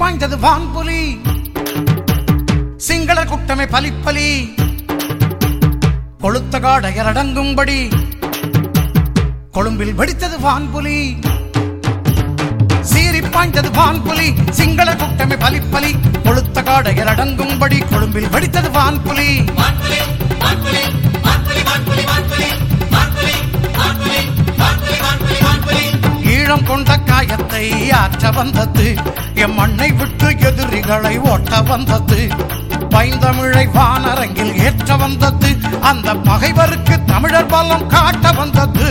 பாய்ந்தது வான்புலி சிங்கள குட்டமை பலிப்பலி கொளுத்த காடையரடங்கும்படி கொழும்பில் வெடித்தது வான்புலி சீறி பாய்ந்தது வான்புலி சிங்கள குட்டமை பலிப்பலி கொளுத்த காடையரடங்கும்படி கொழும்பில் வெடித்தது வான்புலி ஈழம் கொண்ட காயத்தை ஆற்ற வந்தது எம் மண்ணை விட்டு எதிரிகளை ஓட்ட வந்தது பைந்தமிழை வானரங்கில் ஏற்ற வந்தது அந்த பகைவருக்கு தமிழர் பலம் காட்ட வந்தது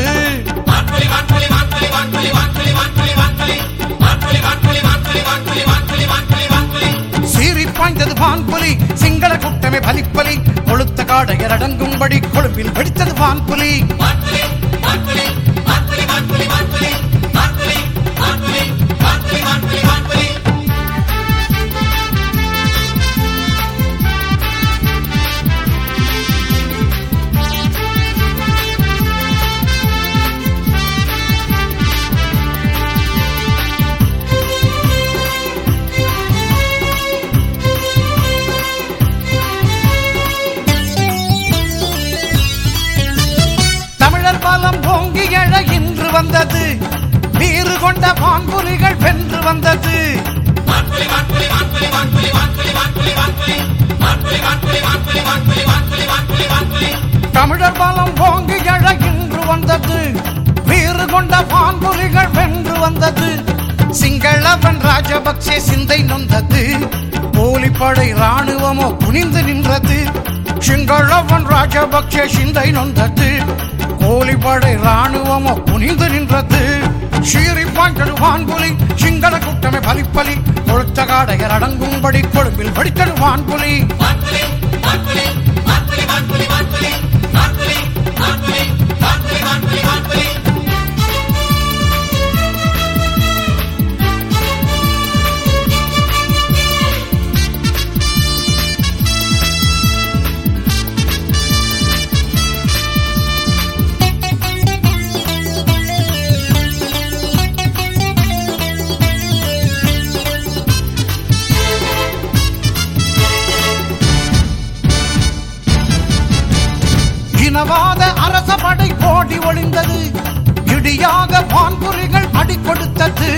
சீறி பாய்ந்தது வான்புலி சிங்கள குட்டமை பலிப்பலி கொளுத்த காடையரடங்கும்படி கொழும்பில் வெடித்தது வான்புலி தமிழர் பலம் ஓங்கி எழ இன்று வந்தது வீறு கொண்ட வான்புலிகள் வென்று வந்தது தமிழர் பலம் ஓங்கி எழ இன்று வந்தது வீறு கொண்ட வான்புலிகள் வென்று வந்தது சிங்களவன் ராஜபக்சே சிந்தை நொந்தது போலிப்படை ராணுவமோ குனிந்து நின்றது சிங்களவன் ராஜபக்சே சிந்தை நொந்தது போலிப்படை ராணுவமோ குனிந்து நின்றது சீறி பாய்ந்தது வான்புலி சிங்கள குட்டமை பலிப்பலி கொழுத்த காடையர் அடங்கும்படி கொழும்பில் வெடித்தது வான்புலி இனவாத அரச படை ஓடி ஒளிந்தது இடியாக வான்புலிகள் அடி கொடுத்தது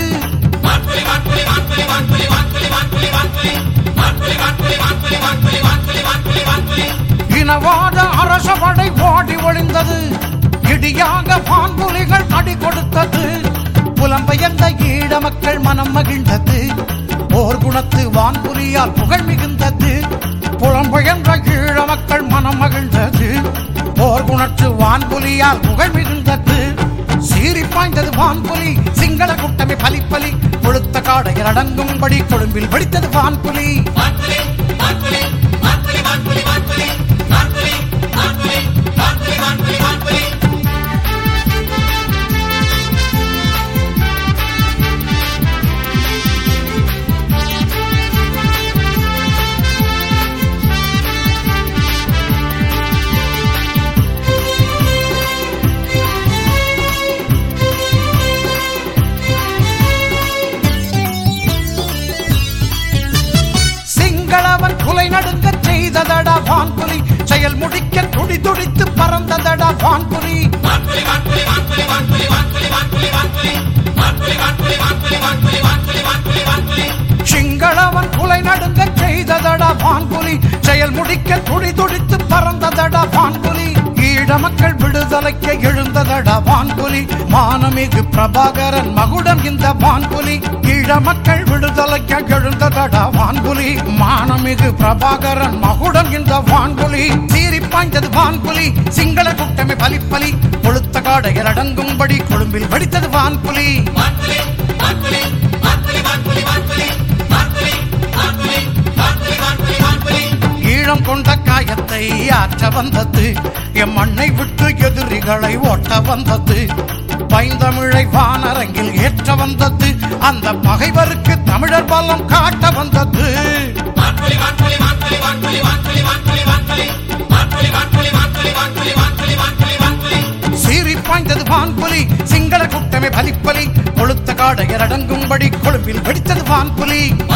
இனவாத அரச படை ஓடி ஒளிந்தது இடியாக வான்புலிகள் அடி கொடுத்தது புலம்பெயர்ந்த ஈழ மக்கள் மனம் மகிழ்ந்தது போர் குணத்து வான்புலியால் புகழ் மிகுந்தது புலம்பெயர்ந்த ஈழ மக்கள் மனம் மகிழ்ந்தது போர் குணத்து வான்புலியால் புகழ் மிகுந்தது சீறி பாய்ந்தது வான்புலி சிங்கள குட்டமை பலிப்பலி கொளுத்த காடையர் அடங்கும்படி கொழும்பில் வெடித்தது வான்புலி சிங்களவன் குலை நடுங்க செய்ததடா வான்புலி செயல் முடிக்க துடி துடித்து பறந்ததடா வான்புலி சிங்களவன் குலை நடுங்க செய்ததடா வான்புலி செயல் முடிக்க துடி துடித்து பறந்ததடா வான்புலி ஈழ மக்கள் விடுதலைக்கு எழுந்ததடா வான்புலி மானமிகு பிரபாகரன் மகுடம் இந்த வான்புலி ஈழ மக்கள் விடுதலைக்கு எழுந்ததடா வான்புலி மானமிகு பிரபாகரன் மகுடம் இந்த வான்புலி சீறி பாய்ந்தது வான்புலி சிங்கள குட்டமை பலிப்பலி கொளுத்த காடையர் அடங்கும்படி கொழும்பில் வெடித்தது வான்புலி ஈழம் கொண்ட காயத்தை ஆற்ற வந்தது எம் மண்ணை விட்டு எதிரிகளை ஓட்ட வந்தது பைந்தமிழை வானரங்கில் ஏற்ற வந்தது அந்த பகைவருக்கு தமிழர் பலம் காட்ட வந்தது சீறி பாய்ந்தது வான்புலி சிங்கள குட்டமை பலிப்பலி கொளுத்த காடையர் அடங்கும்படி கொழும்பில் வெடித்தது வான்புலி